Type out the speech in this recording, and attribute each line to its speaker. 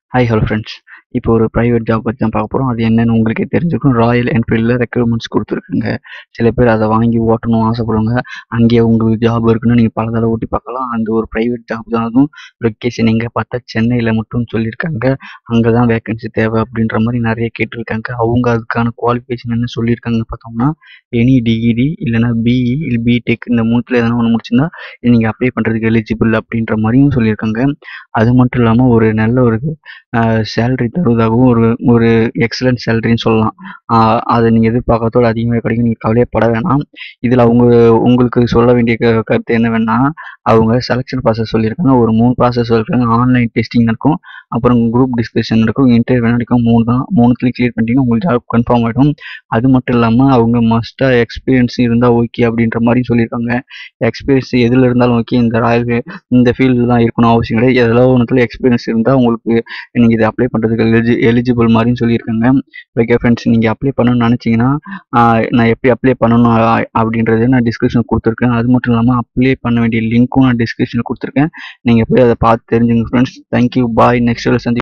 Speaker 1: hi hello friends இப்போ ஒரு private job பற்றி தான் பார்க்க போகிறோம் அது என்னன்னு உங்களுக்கே தெரிஞ்சிருக்கும் ராயல் என்ஃபீல்டில் ரெக்ரூட்மெண்ட்ஸ் கொடுத்துருக்குங்க சில பேர் அதை வாங்கி ஓட்டணும் ஆசைப்படுவாங்க அங்கேயே உங்களுக்கு ஜாப் இருக்குன்னு நீங்கள் பல தடவை ஓட்டி பார்க்கலாம் அந்த ஒரு ப்ரைவேட் ஜாப் தான் அதுவும் லொக்கேஷன் எங்கே பார்த்தா சென்னையில் மட்டும் சொல்லியிருக்காங்க அங்கே தான் வேகன்சி தேவை அப்படின்ற மாதிரி நிறைய கேட்டிருக்காங்க அவங்க அதுக்கான குவாலிஃபிகேஷன் என்ன சொல்லியிருக்காங்கன்னு பார்த்தோம்னா எனி டிகிரி இல்லைனா பிஇ இல்லை பிடெக் இந்த மூணுத்தில் எதனா ஒன்று முடிச்சிருந்தா நீங்கள் அப்ளை பண்ணுறதுக்கு எலிஜிபிள் அப்படின்ற மாதிரியும் சொல்லியிருக்காங்க அது மட்டும் இல்லாமல் ஒரு நல்ல ஒரு சேலரி தருவதாகவும் ஒரு ஒரு எக்ஸலண்ட் சேலரின்னு சொல்லலாம் ஆஹ் அதை நீங்கள் எதிர்பார்க்கறதோட அதிகமாக கிடைக்கும் நீங்கள் கவலையப்பட வேணாம் இதில் அவங்க உங்களுக்கு சொல்ல வேண்டிய க- கருத்து என்ன வேணா அவங்க செலெக்ஷன் ப்ராசஸ் சொல்லியிருக்காங்க ஒரு மூணு ப்ராசஸ் சொல்லியிருக்காங்க ஆன்லைன் டெஸ்டிங் இருக்கும் அப்புறம் குரூப் டிஸ்கஷன் இருக்கும் இன்டர்வியூ நடக்கும் மூணு தான் மூணுத்துலையும் கிளியர் பண்ணிட்டீங்கன்னா உங்களுக்கு ஜாப் கன்ஃபார்ம் ஆகிடும் அது மட்டும் இல்லாமல் அவங்க மஸ்ட்டாக எக்ஸ்பீரியன்ஸ் இருந்தால் ஓகே அப்படின்ற மாதிரி சொல்லியிருக்காங்க எக்ஸ்பீரியன்ஸ் எதில் இருந்தாலும் ஓகே இந்த ராயல் இந்த ஃபீல்டில் தான் இருக்கணும் அவசியம் கிடையாது எதில் ஒன்றுத்துல எக்ஸ்பீரியன்ஸ் இருந்தால் உங்களுக்கு நீங்கள் இதை அப்ளை பண்ணுறதுக்கு எலிஜி எலிஜிபிள் மாதிரியும் சொல்லியிருக்காங்க ஓகே ஃப்ரெண்ட்ஸ் நீங்கள் அப்ளை பண்ணணும்னு நினச்சிங்கன்னா நான் எப்படி அப்ளை பண்ணணும் அ- அப்படின்றத நான் டிஸ்கிரிப்ஷன் கொடுத்துருக்கேன் அது மட்டும் இல்லாமல் அப்ளை பண்ண வேண்டிய லிங்க்கும் நான் டிஸ்கிரிப்ஷனில் கொடுத்துருக்கேன் நீங்கள் போய் அதை பார்த்து தெரிஞ்சுங்க ஃப்ரெண்ட்ஸ் தேங்க்யூ பாய் நெக்ஸ்ட் சந்தி